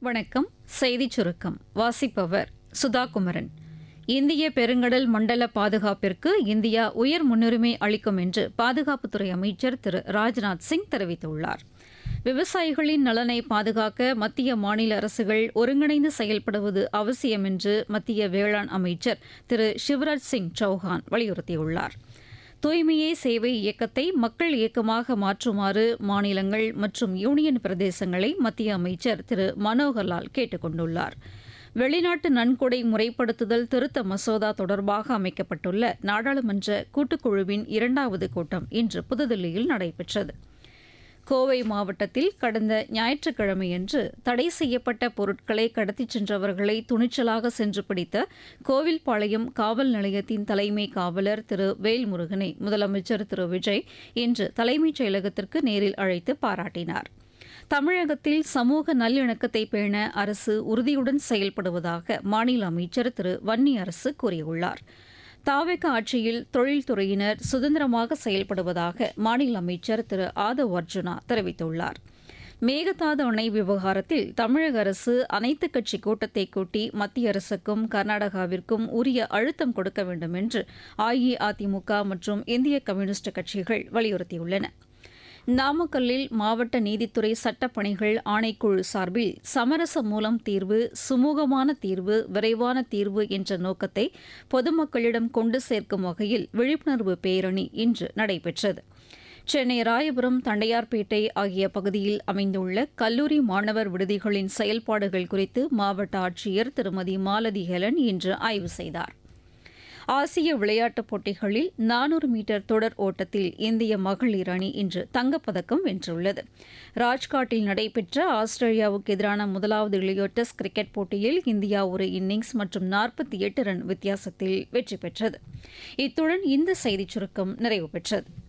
வணக்கம் செய்திச் சுருக்கம் வாசிப்பவர் சுதா குமரன் இந்திய பெருங்கடல் மண்டல பாதுகாப்பிற்கு இந்தியா உயர் முன்னுரிமை அளிக்கும் என்று பாதுகாப்புத்துறை அமைச்சர் திரு ராஜ்நாத் சிங் தெரிவித்துள்ளார் விவசாயிகளின் நலனை பாதுகாக்க மத்திய மாநில அரசுகள் ஒருங்கிணைந்து செயல்படுவது அவசியம் என்று மத்திய வேளாண் அமைச்சர் திரு சிவராஜ் சிங் சௌஹான் வலியுறுத்தியுள்ளார் தூய்மையே சேவை இயக்கத்தை மக்கள் இயக்கமாக மாற்றுமாறு மாநிலங்கள் மற்றும் யூனியன் பிரதேசங்களை மத்திய அமைச்சர் திரு மனோகர்லால் கேட்டுக் கொண்டுள்ளார் வெளிநாட்டு நன்கொடை முறைப்படுத்துதல் திருத்த மசோதா தொடர்பாக அமைக்கப்பட்டுள்ள நாடாளுமன்ற கூட்டுக்குழுவின் இரண்டாவது கூட்டம் இன்று புதுதில்லியில் நடைபெற்றது கோவை மாவட்டத்தில் கடந்த ஞாயிற்றுக்கிழமையன்று தடை செய்யப்பட்ட பொருட்களை கடத்திச் சென்றவர்களை துணிச்சலாக சென்று பிடித்த கோவில்பாளையம் காவல் நிலையத்தின் தலைமை காவலர் திரு வேல்முருகனை முதலமைச்சர் திரு விஜய் இன்று தலைமைச் செயலகத்திற்கு நேரில் அழைத்து பாராட்டினார் தமிழகத்தில் சமூக நல்லிணக்கத்தை பேண அரசு உறுதியுடன் செயல்படுவதாக மாநில அமைச்சர் திரு வன்னி அரசு கூறியுள்ளார் தாவேக ஆட்சியில் தொழில்துறையினர் சுதந்திரமாக செயல்படுவதாக மாநில அமைச்சர் திரு ஆதவ் அர்ஜுனா தெரிவித்துள்ளார் மேகதாது அணை விவகாரத்தில் தமிழக அரசு அனைத்துக் கட்சி கூட்டத்தை கூட்டி மத்திய அரசுக்கும் கர்நாடகாவிற்கும் உரிய அழுத்தம் கொடுக்க வேண்டும் என்று அஇஅதிமுக மற்றும் இந்திய கம்யூனிஸ்ட் கட்சிகள் வலியுறுத்தியுள்ளன நாமக்கல்லில் மாவட்ட நீதித்துறை சட்டப்பணிகள் ஆணைக்குழு சார்பில் சமரச மூலம் தீர்வு சுமூகமான தீர்வு விரைவான தீர்வு என்ற நோக்கத்தை பொதுமக்களிடம் கொண்டு சேர்க்கும் வகையில் விழிப்புணர்வு பேரணி இன்று நடைபெற்றது சென்னை ராயபுரம் தண்டையார்பேட்டை ஆகிய பகுதியில் அமைந்துள்ள கல்லூரி மாணவர் விடுதிகளின் செயல்பாடுகள் குறித்து மாவட்ட ஆட்சியர் திருமதி மாலதி ஹெலன் இன்று ஆய்வு செய்தார் ஆசிய விளையாட்டுப் போட்டிகளில் நானூறு மீட்டர் தொடர் ஓட்டத்தில் இந்திய மகளிர் அணி இன்று தங்கப்பதக்கம் வென்றுள்ளது ராஜ்காட்டில் நடைபெற்ற ஆஸ்திரேலியாவுக்கு எதிரான முதலாவது இளையோர் டெஸ்ட் கிரிக்கெட் போட்டியில் இந்தியா ஒரு இன்னிங்ஸ் மற்றும் நாற்பத்தி எட்டு ரன் வித்தியாசத்தில் வெற்றி பெற்றது இத்துடன் இந்த செய்திச் சுருக்கம் நிறைவு பெற்றது